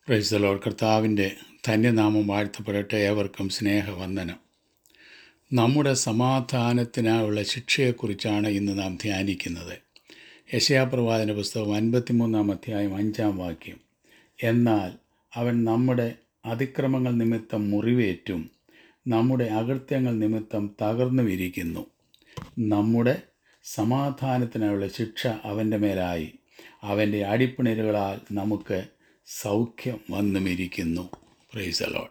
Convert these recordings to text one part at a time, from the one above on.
പ്രൈസലോൾ കർത്താവിൻ്റെ ധന്യനാമം വാഴ്ത്തപ്പെടട്ടെ ഏവർക്കും സ്നേഹവന്ദനം നമ്മുടെ സമാധാനത്തിനായുള്ള ശിക്ഷയെക്കുറിച്ചാണ് ഇന്ന് നാം ധ്യാനിക്കുന്നത് യശയാപ്രവാചന പുസ്തകം അൻപത്തിമൂന്നാം അധ്യായം അഞ്ചാം വാക്യം എന്നാൽ അവൻ നമ്മുടെ അതിക്രമങ്ങൾ നിമിത്തം മുറിവേറ്റും നമ്മുടെ അകൃത്യങ്ങൾ നിമിത്തം തകർന്നു ഇരിക്കുന്നു നമ്മുടെ സമാധാനത്തിനായുള്ള ശിക്ഷ അവൻ്റെ മേലായി അവൻ്റെ അടിപ്പിണരുകളാൽ നമുക്ക് സൗഖ്യം വന്നുമിരിക്കുന്നു പ്രൈസലോൺ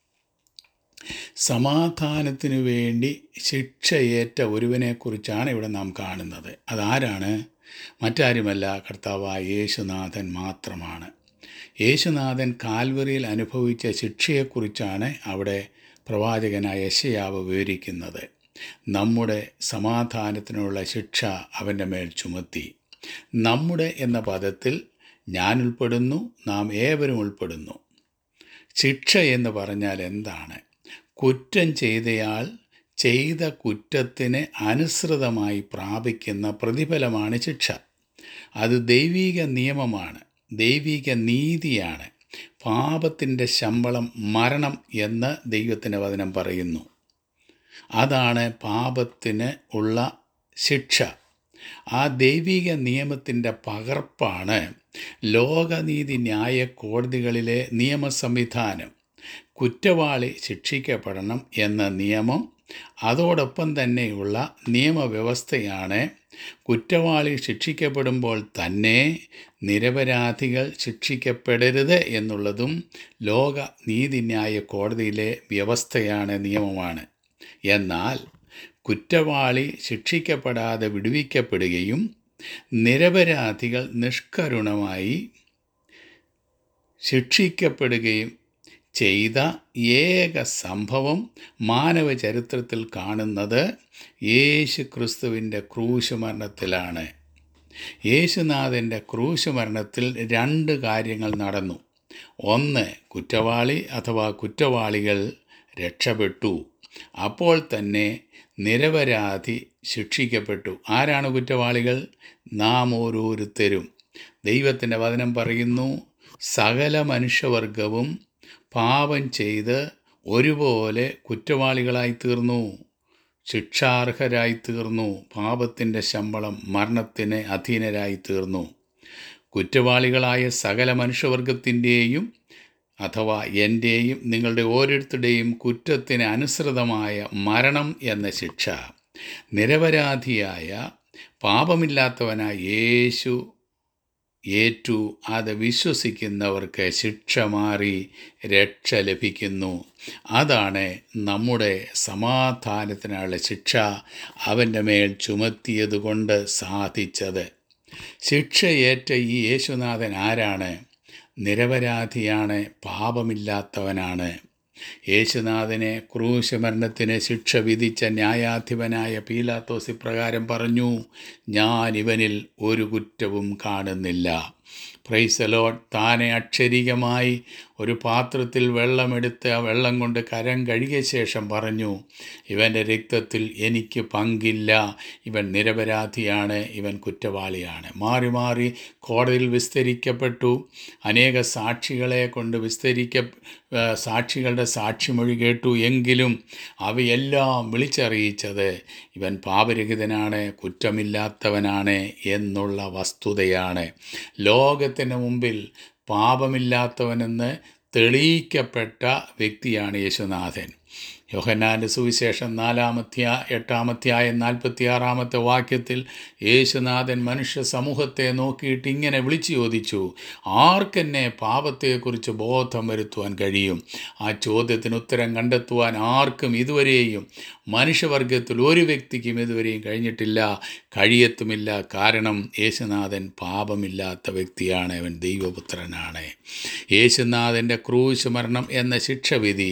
സമാധാനത്തിനു വേണ്ടി ശിക്ഷയേറ്റ ഒരുവനെക്കുറിച്ചാണ് ഇവിടെ നാം കാണുന്നത് അതാരാണ് മറ്റാരുമല്ല കർത്താവായ യേശുനാഥൻ മാത്രമാണ് യേശുനാഥൻ കാൽവറിയിൽ അനുഭവിച്ച ശിക്ഷയെക്കുറിച്ചാണ് അവിടെ പ്രവാചകനായ യശയാവ് വിവരിക്കുന്നത് നമ്മുടെ സമാധാനത്തിനുള്ള ശിക്ഷ അവൻ്റെ മേൽ ചുമത്തി നമ്മുടെ എന്ന പദത്തിൽ ഞാൻ ഉൾപ്പെടുന്നു നാം ഏവരും ഉൾപ്പെടുന്നു ശിക്ഷ എന്ന് പറഞ്ഞാൽ എന്താണ് കുറ്റം ചെയ്തയാൾ ചെയ്ത കുറ്റത്തിന് അനുസൃതമായി പ്രാപിക്കുന്ന പ്രതിഫലമാണ് ശിക്ഷ അത് ദൈവിക നിയമമാണ് ദൈവിക നീതിയാണ് പാപത്തിൻ്റെ ശമ്പളം മരണം എന്ന് ദൈവത്തിൻ്റെ വചനം പറയുന്നു അതാണ് പാപത്തിന് ഉള്ള ശിക്ഷ ആ ദൈവിക നിയമത്തിൻ്റെ പകർപ്പാണ് ലോകനീതി ന്യായ കോടതികളിലെ നിയമ സംവിധാനം കുറ്റവാളി ശിക്ഷിക്കപ്പെടണം എന്ന നിയമം അതോടൊപ്പം തന്നെയുള്ള നിയമവ്യവസ്ഥയാണ് കുറ്റവാളി ശിക്ഷിക്കപ്പെടുമ്പോൾ തന്നെ നിരപരാധികൾ ശിക്ഷിക്കപ്പെടരുത് എന്നുള്ളതും ലോക നീതിന്യായ കോടതിയിലെ വ്യവസ്ഥയാണ് നിയമമാണ് എന്നാൽ കുറ്റവാളി ശിക്ഷിക്കപ്പെടാതെ വിടുവിക്കപ്പെടുകയും നിരപരാധികൾ നിഷ്കരുണമായി ശിക്ഷിക്കപ്പെടുകയും ചെയ്ത ഏക സംഭവം മാനവ ചരിത്രത്തിൽ കാണുന്നത് യേശു ക്രിസ്തുവിൻ്റെ ക്രൂശ് മരണത്തിലാണ് യേശുനാഥൻ്റെ ക്രൂശ് മരണത്തിൽ രണ്ട് കാര്യങ്ങൾ നടന്നു ഒന്ന് കുറ്റവാളി അഥവാ കുറ്റവാളികൾ രക്ഷപ്പെട്ടു അപ്പോൾ തന്നെ നിരപരാധി ശിക്ഷിക്കപ്പെട്ടു ആരാണ് കുറ്റവാളികൾ നാം ഓരോരുത്തരും ദൈവത്തിൻ്റെ വചനം പറയുന്നു സകല മനുഷ്യവർഗവും പാപം ചെയ്ത് ഒരുപോലെ കുറ്റവാളികളായി തീർന്നു ശിക്ഷാർഹരായി തീർന്നു പാപത്തിൻ്റെ ശമ്പളം മരണത്തിന് അധീനരായി തീർന്നു കുറ്റവാളികളായ സകല മനുഷ്യവർഗത്തിൻ്റെയും അഥവാ എൻ്റെയും നിങ്ങളുടെ ഓരോരുത്തരുടെയും കുറ്റത്തിന് അനുസൃതമായ മരണം എന്ന ശിക്ഷ നിരപരാധിയായ പാപമില്ലാത്തവനായ യേശു ഏറ്റു അത് വിശ്വസിക്കുന്നവർക്ക് ശിക്ഷ മാറി രക്ഷ ലഭിക്കുന്നു അതാണ് നമ്മുടെ സമാധാനത്തിനുള്ള ശിക്ഷ അവൻ്റെ മേൽ ചുമത്തിയതുകൊണ്ട് സാധിച്ചത് ശിക്ഷയേറ്റ ഈ യേശുനാഥൻ ആരാണ് നിരപരാധിയാണ് പാപമില്ലാത്തവനാണ് യേശുനാഥനെ ക്രൂശ് മരണത്തിന് ശിക്ഷ വിധിച്ച ന്യായാധിപനായ പീലാത്തോസ് ഇപ്രകാരം പറഞ്ഞു ഞാൻ ഇവനിൽ ഒരു കുറ്റവും കാണുന്നില്ല പ്രൈസലോട്ട് താനെ അക്ഷരികമായി ഒരു പാത്രത്തിൽ വെള്ളമെടുത്ത് ആ വെള്ളം കൊണ്ട് കരം കഴുകിയ ശേഷം പറഞ്ഞു ഇവൻ്റെ രക്തത്തിൽ എനിക്ക് പങ്കില്ല ഇവൻ നിരപരാധിയാണ് ഇവൻ കുറ്റവാളിയാണ് മാറി മാറി കോടതിയിൽ വിസ്തരിക്കപ്പെട്ടു അനേക സാക്ഷികളെ കൊണ്ട് വിസ്തരിക്ക സാക്ഷികളുടെ സാക്ഷിമൊഴി കേട്ടു എങ്കിലും അവയെല്ലാം വിളിച്ചറിയിച്ചത് ഇവൻ പാപരഹിതനാണ് കുറ്റമില്ലാത്തവനാണ് എന്നുള്ള വസ്തുതയാണ് ലോകത്തിന് മുമ്പിൽ പാപമില്ലാത്തവനെന്ന് തെളിയിക്കപ്പെട്ട വ്യക്തിയാണ് യേശുനാഥൻ യോഹന്നാൻ്റെ സുവിശേഷം നാലാമധ്യാ എട്ടാമധ്യായം നാൽപ്പത്തിയാറാമത്തെ വാക്യത്തിൽ യേശുനാഥൻ മനുഷ്യ സമൂഹത്തെ നോക്കിയിട്ട് ഇങ്ങനെ വിളിച്ചു ചോദിച്ചു ആർക്കെന്നെ പാപത്തെക്കുറിച്ച് ബോധം വരുത്തുവാൻ കഴിയും ആ ചോദ്യത്തിന് ഉത്തരം കണ്ടെത്തുവാൻ ആർക്കും ഇതുവരെയും മനുഷ്യവർഗത്തിൽ ഒരു വ്യക്തിക്കും ഇതുവരെയും കഴിഞ്ഞിട്ടില്ല കഴിയത്തുമില്ല കാരണം യേശുനാഥൻ പാപമില്ലാത്ത വ്യക്തിയാണ് അവൻ ദൈവപുത്രനാണ് യേശുനാഥൻ്റെ ക്രൂശ് മരണം എന്ന ശിക്ഷവിധി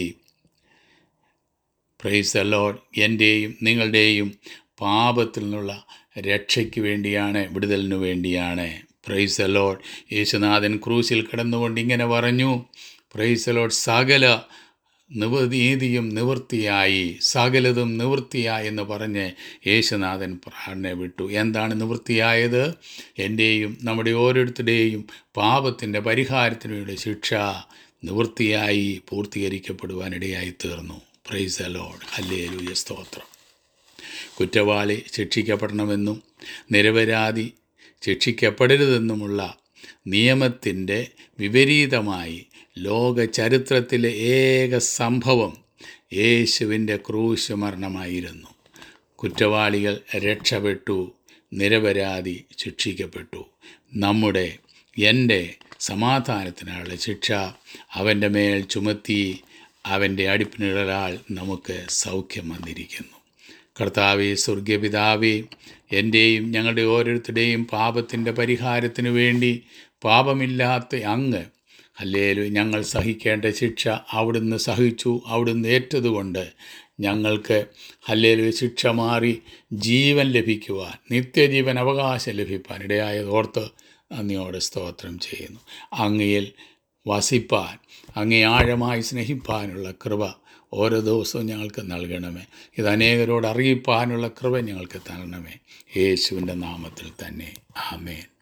പ്രൈസ് ദ ലോഡ് എൻ്റെയും നിങ്ങളുടെയും പാപത്തിൽ നിന്നുള്ള രക്ഷയ്ക്ക് വേണ്ടിയാണ് വിടുതലിനു വേണ്ടിയാണ് പ്രൈസ് ദ ലോഡ് യേശുനാഥൻ ക്രൂശിൽ കിടന്നുകൊണ്ട് ഇങ്ങനെ പറഞ്ഞു പ്രൈസ് ദ ലോഡ് സകല നിവ നീതിയും നിവൃത്തിയായി സകലതും നിവൃത്തിയായി എന്ന് പറഞ്ഞ് യേശുനാഥൻ പ്രാർത്ഥന വിട്ടു എന്താണ് നിവൃത്തിയായത് എൻ്റെയും നമ്മുടെ ഓരോരുത്തരുടെയും പാപത്തിൻ്റെ പരിഹാരത്തിനു വേണ്ടി ശിക്ഷ നിവൃത്തിയായി പൂർത്തീകരിക്കപ്പെടുവാനിടയായി തീർന്നു പ്രൈസ് അലോഡ് ഹല്ലേലൂയ സ്തോത്രം കുറ്റവാളി ശിക്ഷിക്കപ്പെടണമെന്നും നിരപരാധി ശിക്ഷിക്കപ്പെടരുതെന്നുമുള്ള നിയമത്തിൻ്റെ വിപരീതമായി ലോക ചരിത്രത്തിലെ ഏക സംഭവം യേശുവിൻ്റെ ക്രൂശ് മരണമായിരുന്നു കുറ്റവാളികൾ രക്ഷപ്പെട്ടു നിരപരാധി ശിക്ഷിക്കപ്പെട്ടു നമ്മുടെ എൻ്റെ സമാധാനത്തിനുള്ള ശിക്ഷ അവൻ്റെ മേൽ ചുമത്തി അവൻ്റെ അടിപ്പിനിഴലാൽ നമുക്ക് സൗഖ്യം വന്നിരിക്കുന്നു കർത്താവെ സ്വർഗീയപിതാവേ എൻ്റെയും ഞങ്ങളുടെ ഓരോരുത്തരുടെയും പാപത്തിൻ്റെ പരിഹാരത്തിനു വേണ്ടി പാപമില്ലാത്ത അങ്ങ് അല്ലേലു ഞങ്ങൾ സഹിക്കേണ്ട ശിക്ഷ അവിടുന്ന് സഹിച്ചു അവിടുന്ന് ഏറ്റതുകൊണ്ട് ഞങ്ങൾക്ക് ഹല്ലേലു ശിക്ഷ മാറി ജീവൻ ലഭിക്കുവാൻ നിത്യജീവൻ അവകാശം ലഭിപ്പാൻ ഇടയായതോർത്ത് നന്ദിയോടെ സ്തോത്രം ചെയ്യുന്നു അങ്ങയിൽ വസിപ്പാൻ അങ്ങേ ആഴമായി സ്നേഹിപ്പാനുള്ള കൃപ ഓരോ ദിവസവും ഞങ്ങൾക്ക് നൽകണമേ ഇത് അനേകരോട് അറിയിപ്പാനുള്ള കൃപ ഞങ്ങൾക്ക് തരണമേ യേശുവിൻ്റെ നാമത്തിൽ തന്നെ ആമേൻ